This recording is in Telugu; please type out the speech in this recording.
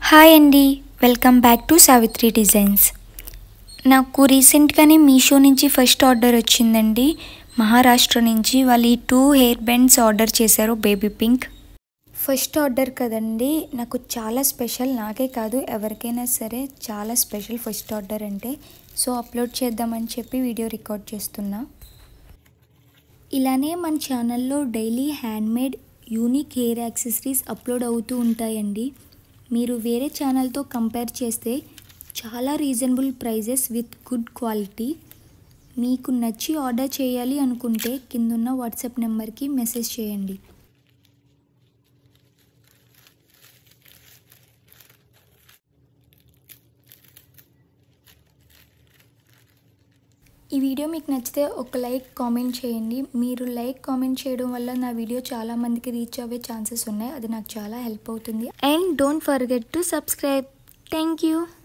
హాయ్ అండి welcome back to Savitri designs నాకు రీసెంట్గానే మీషో నుంచి ఫస్ట్ ఆర్డర్ వచ్చిందండి మహారాష్ట్ర నుంచి వాళ్ళు ఈ టూ హెయిర్ బ్యాండ్స్ ఆర్డర్ చేశారు బేబీ పింక్ ఫస్ట్ ఆర్డర్ కదండి నాకు చాలా స్పెషల్ నాకే కాదు ఎవరికైనా సరే చాలా స్పెషల్ ఫస్ట్ ఆర్డర్ అంటే సో అప్లోడ్ చేద్దామని చెప్పి వీడియో రికార్డ్ చేస్తున్నా ఇలానే మన ఛానల్లో daily handmade unique hair accessories upload అవుతూ ఉంటాయండి మీరు వేరే ఛానల్తో కంపేర్ చేస్తే చాలా reasonable prices with good quality మీకు నచ్చి ఆర్డర్ చేయాలి అనుకుంటే కిందున్న వాట్సాప్ నెంబర్కి మెసేజ్ చేయండి ఈ వీడియో మీకు నచ్చితే ఒక లైక్ కామెంట్ చేయండి మీరు లైక్ కామెంట్ చేయడం వల్ల నా వీడియో చాలా మందికి రీచ్ అవ్వే ఛాన్సెస్ ఉన్నాయి అది నాకు చాలా హెల్ప్ అవుతుంది and don't forget to subscribe thank you